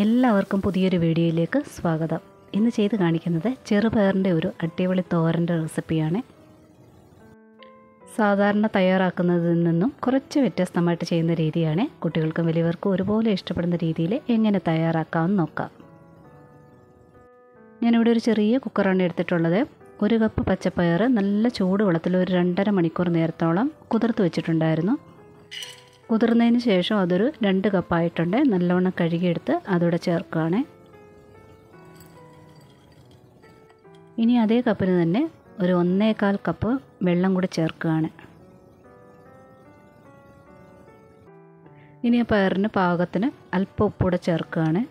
എല്ലാവർക്കും പുതിയൊരു വീഡിയോയിലേക്ക് സ്വാഗതം ഇന്ന് ചെയ്ത് കാണിക്കുന്നത് ചെറുപയറിൻ്റെ ഒരു അടിപൊളി തോരൻ്റെ റെസിപ്പിയാണ് സാധാരണ തയ്യാറാക്കുന്നതിൽ നിന്നും കുറച്ച് വ്യത്യസ്തമായിട്ട് ചെയ്യുന്ന രീതിയാണ് കുട്ടികൾക്കും വലിയവർക്കും ഒരുപോലെ ഇഷ്ടപ്പെടുന്ന രീതിയിൽ എങ്ങനെ തയ്യാറാക്കാമെന്ന് നോക്കാം ഞാനിവിടെ ഒരു ചെറിയ കുക്കറാണ് എടുത്തിട്ടുള്ളത് ഒരു കപ്പ് പച്ചപ്പയർ നല്ല ചൂട് വെള്ളത്തിൽ ഒരു രണ്ടര മണിക്കൂർ നേരത്തോളം കുതിർത്ത് വെച്ചിട്ടുണ്ടായിരുന്നു കുതിർന്നതിന് ശേഷം അതൊരു രണ്ട് കപ്പായിട്ടുണ്ട് നല്ലവണ്ണം കഴുകിയെടുത്ത് അതോടെ ചേർക്കുകയാണ് ഇനി അതേ കപ്പിന് തന്നെ ഒരു ഒന്നേകാൽ കപ്പ് വെള്ളം കൂടി ചേർക്കുകയാണ് ഇനി ആ പയറിന് പാകത്തിന് അല്പം ഉപ്പൂടെ ചേർക്കുകയാണ്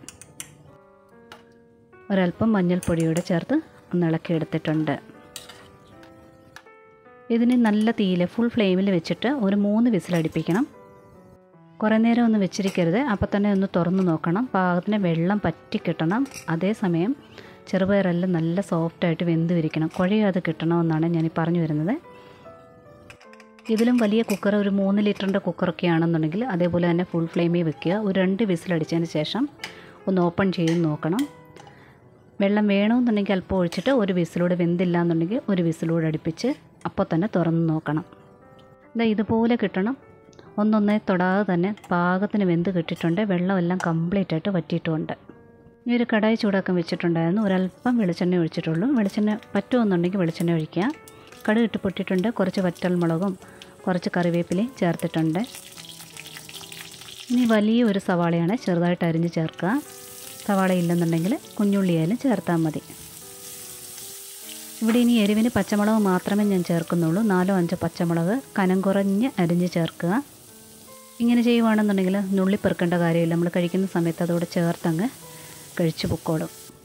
ഒരല്പം മഞ്ഞൾപ്പൊടിയൂടെ ചേർത്ത് ഒന്ന് ഇളക്കിയെടുത്തിട്ടുണ്ട് ഇതിന് നല്ല തീയിൽ ഫുൾ ഫ്ലെയിമിൽ വെച്ചിട്ട് ഒരു മൂന്ന് വിസിലടിപ്പിക്കണം കുറേ നേരം ഒന്ന് വെച്ചിരിക്കരുത് അപ്പോൾ തന്നെ ഒന്ന് തുറന്ന് നോക്കണം പാകത്തിന് വെള്ളം പറ്റി കിട്ടണം അതേസമയം ചെറുപയറെല്ലാം നല്ല സോഫ്റ്റായിട്ട് വെന്ത് വിരിക്കണം കുഴയാതെ കിട്ടണമെന്നാണ് ഞാൻ ഈ പറഞ്ഞു വരുന്നത് ഇതിലും വലിയ കുക്കർ ഒരു മൂന്ന് ലിറ്ററിൻ്റെ കുക്കറൊക്കെ ആണെന്നുണ്ടെങ്കിൽ അതേപോലെ തന്നെ ഫുൾ ഫ്ലെയിമിൽ വെക്കുക ഒരു രണ്ട് വിസിലടിച്ചതിന് ശേഷം ഒന്ന് ഓപ്പൺ ചെയ്ത് നോക്കണം വെള്ളം വേണമെന്നുണ്ടെങ്കിൽ അല്പം ഒഴിച്ചിട്ട് ഒരു വിസിലൂടെ വെന്തില്ല എന്നുണ്ടെങ്കിൽ ഒരു വിസിലൂടെ അടുപ്പിച്ച് അപ്പോൾ തന്നെ തുറന്ന് നോക്കണം ഇതാ ഇതുപോലെ കിട്ടണം ഒന്നൊന്നേ തൊടാതെ തന്നെ പാകത്തിന് വെന്ത് കിട്ടിയിട്ടുണ്ട് വെള്ളമെല്ലാം കംപ്ലീറ്റ് ആയിട്ട് വറ്റിയിട്ടുമുണ്ട് ഈ ഒരു കടായി ചൂടാക്കാൻ വെച്ചിട്ടുണ്ടായിരുന്നു ഒരല്പം വെളിച്ചെണ്ണ ഒഴിച്ചിട്ടുള്ളൂ വെളിച്ചെണ്ണ പറ്റുമെന്നുണ്ടെങ്കിൽ വെളിച്ചെണ്ണ ഒഴിക്കുക കടുക് ഇട്ട് പൊട്ടിയിട്ടുണ്ട് കുറച്ച് വറ്റൽമുളകും കുറച്ച് കറിവേപ്പിലയും ചേർത്തിട്ടുണ്ട് ഇനി വലിയ ഒരു സവാളയാണ് ചെറുതായിട്ട് അരിഞ്ഞ് ചേർക്കുക സവാള ഇല്ലെന്നുണ്ടെങ്കിൽ കുഞ്ഞുള്ളിയായാലും ചേർത്താൽ മതി ഇവിടെ ഇനി എരിവിന് പച്ചമുളക് മാത്രമേ ഞാൻ ചേർക്കുന്നുള്ളൂ നാലോ അഞ്ചോ പച്ചമുളക് കനം കുറഞ്ഞ് അരിഞ്ഞ് ചേർക്കുക ഇങ്ങനെ ചെയ്യുവാണെന്നുണ്ടെങ്കിൽ നുള്ളി പെറുക്കേണ്ട കാര്യമില്ല നമ്മൾ കഴിക്കുന്ന സമയത്ത് അതോടെ ചേർത്തങ്ങ് കഴിച്ചു പൊക്കോളും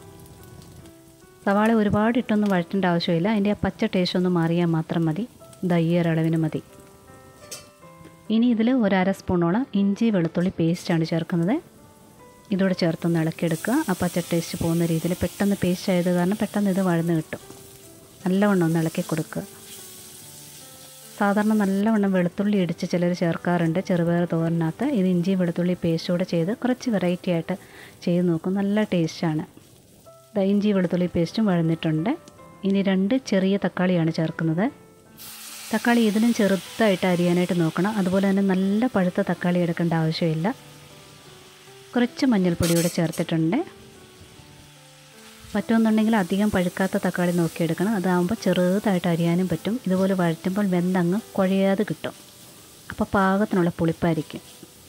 സവാള ഒരുപാട് ഇട്ടൊന്നും വഴറ്റേണ്ട ആവശ്യമില്ല അതിൻ്റെ ആ പച്ച ടേസ്റ്റ് ഒന്ന് മാറിയാൽ മാത്രം മതി ദയ്യൊരളവിന് മതി ഇനി ഇതിൽ ഒരു അര സ്പൂണോളം ഇഞ്ചി വെളുത്തുള്ളി പേസ്റ്റാണ് ചേർക്കുന്നത് ഇതോടെ ചേർത്തൊന്ന് ഇളക്കിയെടുക്കുക ആ പച്ച ടേസ്റ്റ് പോകുന്ന രീതിയിൽ പെട്ടെന്ന് പേസ്റ്റ് ആയത് കാരണം പെട്ടെന്ന് ഇത് വഴന്ന് കിട്ടും നല്ലവണ്ണം ഒന്ന് ഇളക്കി കൊടുക്കുക സാധാരണ നല്ലവണ്ണം വെളുത്തുള്ളി ഇടിച്ച് ചിലർ ചേർക്കാറുണ്ട് ചെറുപയർ തോരനകത്ത് ഇത് ഇഞ്ചി വെളുത്തുള്ളി പേസ്റ്റ് കൂടെ ചെയ്ത് കുറച്ച് വെറൈറ്റി ആയിട്ട് ചെയ്ത് നോക്കും നല്ല ടേസ്റ്റാണ് ഇഞ്ചി വെളുത്തുള്ളി പേസ്റ്റും വഴന്നിട്ടുണ്ട് ഇനി രണ്ട് ചെറിയ തക്കാളിയാണ് ചേർക്കുന്നത് തക്കാളി ഇതിലും ചെറുതായിട്ട് അരിയാനായിട്ട് നോക്കണം അതുപോലെ തന്നെ നല്ല പഴുത്ത തക്കാളി എടുക്കേണ്ട ആവശ്യമില്ല കുറച്ച് മഞ്ഞൾപ്പൊടിയൂടെ ചേർത്തിട്ടുണ്ട് പറ്റുമെന്നുണ്ടെങ്കിൽ അധികം പഴുക്കാത്ത തക്കാളി നോക്കിയെടുക്കണം അതാകുമ്പോൾ ചെറുതായിട്ട് അരിയാനും പറ്റും ഇതുപോലെ വഴറ്റുമ്പോൾ വെന്തങ്ങ് കുഴയാതെ കിട്ടും അപ്പോൾ പാകത്തിനുള്ള പുളിപ്പായിരിക്കും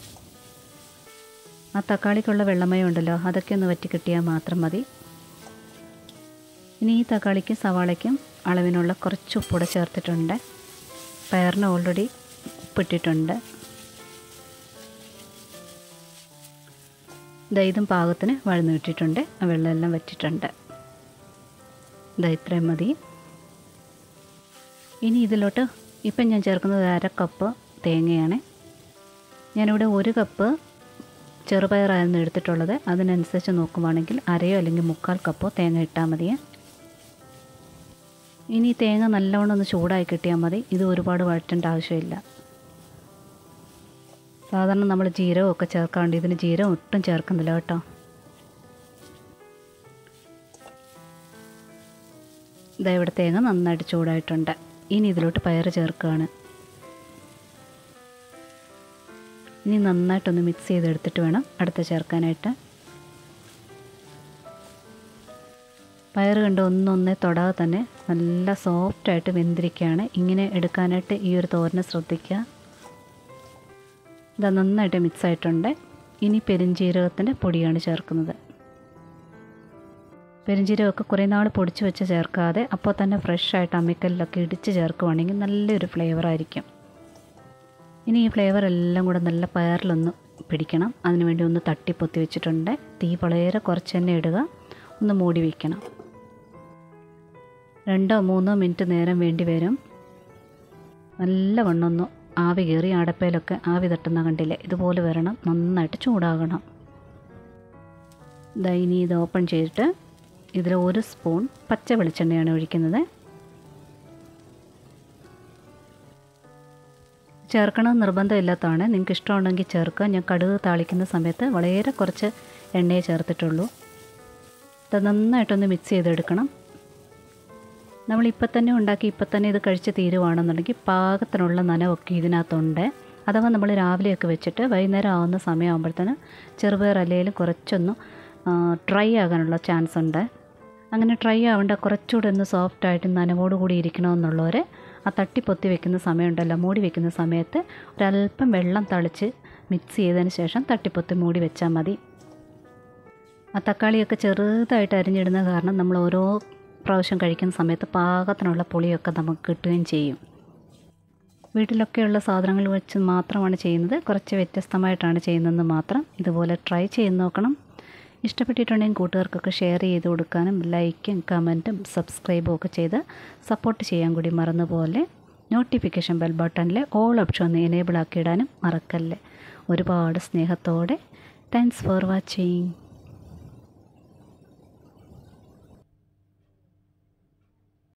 ആ തക്കാളിക്കുള്ള വെള്ളമയം ഉണ്ടല്ലോ അതൊക്കെ ഒന്ന് വറ്റി കിട്ടിയാൽ മാത്രം മതി ഇനി ഈ തക്കാളിക്കും സവാളയ്ക്കും അളവിനുള്ള കുറച്ച് ഉപ്പൂടെ ചേർത്തിട്ടുണ്ട് പയറിന് ഓൾറെഡി ഉപ്പിട്ടിട്ടുണ്ട് ഇതാ ഇതും പാകത്തിന് വഴന്നു കിട്ടിയിട്ടുണ്ട് ആ വെള്ളമെല്ലാം വറ്റിയിട്ടുണ്ട് ഇതാ ഇത്രയും മതി ഇനി ഇതിലോട്ട് ഇപ്പം ഞാൻ ചേർക്കുന്നത് അര കപ്പ് തേങ്ങയാണ് ഞാനിവിടെ ഒരു കപ്പ് ചെറുപയറായിരുന്നു എടുത്തിട്ടുള്ളത് അതിനനുസരിച്ച് നോക്കുവാണെങ്കിൽ അരയോ അല്ലെങ്കിൽ മുക്കാൽ കപ്പോ തേങ്ങ ഇട്ടാൽ മതിയേ ഇനി തേങ്ങ നല്ലവണ്ണം ഒന്ന് ചൂടായി കിട്ടിയാൽ മതി ഇത് ഒരുപാട് വഴറ്റേണ്ട ആവശ്യമില്ല സാധാരണ നമ്മൾ ജീരകമൊക്കെ ചേർക്കാറുണ്ട് ഇതിന് ജീരകം ഒട്ടും ചേർക്കുന്നില്ല കേട്ടോ ഇതാ ഇവിടെ തേങ്ങ നന്നായിട്ട് ചൂടായിട്ടുണ്ട് ഇനി ഇതിലോട്ട് പയർ ചേർക്കുകയാണ് ഇനി നന്നായിട്ടൊന്ന് മിക്സ് ചെയ്തെടുത്തിട്ട് വേണം അടുത്ത ചേർക്കാനായിട്ട് പയർ കണ്ട് ഒന്നൊന്നേ തൊടാതെ തന്നെ നല്ല സോഫ്റ്റായിട്ട് വെന്തിരിക്കുകയാണ് ഇങ്ങനെ എടുക്കാനായിട്ട് ഈ ഒരു തോരനെ ശ്രദ്ധിക്കുക ഇത് നന്നായിട്ട് മിക്സ് ആയിട്ടുണ്ട് ഇനി പെരിഞ്ജീരകത്തിൻ്റെ പൊടിയാണ് ചേർക്കുന്നത് പെരിഞ്ജീരകമൊക്കെ കുറേ നാൾ പൊടിച്ച് വെച്ച് ചേർക്കാതെ അപ്പോൾ തന്നെ ഫ്രഷായിട്ട് അമ്മിക്കല്ലിലൊക്കെ ഇടിച്ച് ചേർക്കുവാണെങ്കിൽ നല്ലൊരു ഫ്ലേവറായിരിക്കും ഇനി ഈ ഫ്ലേവർ എല്ലാം കൂടെ നല്ല പയറിലൊന്ന് പിടിക്കണം അതിനുവേണ്ടി ഒന്ന് തട്ടിപ്പൊത്തി വെച്ചിട്ടുണ്ട് തീ വളരെ കുറച്ച് തന്നെ ഇടുക ഒന്ന് മൂടി വയ്ക്കണം രണ്ടോ മൂന്നോ മിനിറ്റ് നേരം വേണ്ടി വരും നല്ല വണ്ണൊന്ന് ആവി കയറി അടപ്പയിലൊക്കെ ആവി തട്ടുന്ന കണ്ടില്ലേ ഇതുപോലെ വരണം നന്നായിട്ട് ചൂടാകണം ഇതാ ഇനി ഇത് ഓപ്പൺ ചെയ്തിട്ട് ഇതിൽ ഒരു സ്പൂൺ പച്ച വെളിച്ചെണ്ണയാണ് ഒഴിക്കുന്നത് ചേർക്കണം നിർബന്ധമില്ലാത്തതാണ് നിങ്ങൾക്ക് ഇഷ്ടമുണ്ടെങ്കിൽ ചേർക്കുക ഞാൻ കടുക് താളിക്കുന്ന സമയത്ത് വളരെ കുറച്ച് എണ്ണയെ ചേർത്തിട്ടുള്ളൂ ഇത് നന്നായിട്ടൊന്ന് മിക്സ് ചെയ്തെടുക്കണം നമ്മളിപ്പോൾ തന്നെ ഉണ്ടാക്കി ഇപ്പം തന്നെ ഇത് കഴിച്ച് തീരുവാണെന്നുണ്ടെങ്കിൽ പാകത്തിനുള്ള നനവൊക്കെ ഇതിനകത്തുണ്ട് അഥവാ നമ്മൾ രാവിലെയൊക്കെ വെച്ചിട്ട് വൈകുന്നേരം ആവുന്ന സമയമാകുമ്പോഴത്തേന് ചെറുപയർ അല്ലെങ്കിലും കുറച്ചൊന്ന് ഡ്രൈ ആകാനുള്ള ചാൻസ് ഉണ്ട് അങ്ങനെ ഡ്രൈ ആവേണ്ട കുറച്ചുകൂടെ ഒന്ന് സോഫ്റ്റായിട്ട് നനവോട് കൂടി ഇരിക്കണമെന്നുള്ളവർ ആ തട്ടിപ്പൊത്തി വെക്കുന്ന സമയമുണ്ടല്ലോ മൂടി വെക്കുന്ന സമയത്ത് ഒരല്പം വെള്ളം തളിച്ച് മിക്സ് ചെയ്തതിന് ശേഷം തട്ടിപ്പൊത്തി മൂടി വെച്ചാൽ മതി ആ തക്കാളിയൊക്കെ ചെറുതായിട്ട് അരിഞ്ഞിടുന്ന കാരണം നമ്മൾ ഓരോ പ്രാവശ്യം കഴിക്കുന്ന സമയത്ത് പാകത്തിനുള്ള പുളിയൊക്കെ നമുക്ക് കിട്ടുകയും ചെയ്യും വീട്ടിലൊക്കെയുള്ള സാധനങ്ങൾ വെച്ച് മാത്രമാണ് ചെയ്യുന്നത് കുറച്ച് വ്യത്യസ്തമായിട്ടാണ് ചെയ്യുന്നതെന്ന് മാത്രം ഇതുപോലെ ട്രൈ ചെയ്ത് നോക്കണം ഇഷ്ടപ്പെട്ടിട്ടുണ്ടെങ്കിൽ കൂട്ടുകാർക്കൊക്കെ ഷെയർ ചെയ്ത് കൊടുക്കാനും ലൈക്കും കമൻറ്റും സബ്സ്ക്രൈബും ഒക്കെ ചെയ്ത് സപ്പോർട്ട് ചെയ്യാൻ കൂടി മറന്നുപോലെ നോട്ടിഫിക്കേഷൻ ബെൽ ബട്ടണിലെ ഓൾ ഓപ്ഷൻ ഒന്ന് എനേബിൾ ആക്കിയിടാനും മറക്കല്ലേ ഒരുപാട് സ്നേഹത്തോടെ താങ്ക്സ് ഫോർ വാച്ചിങ്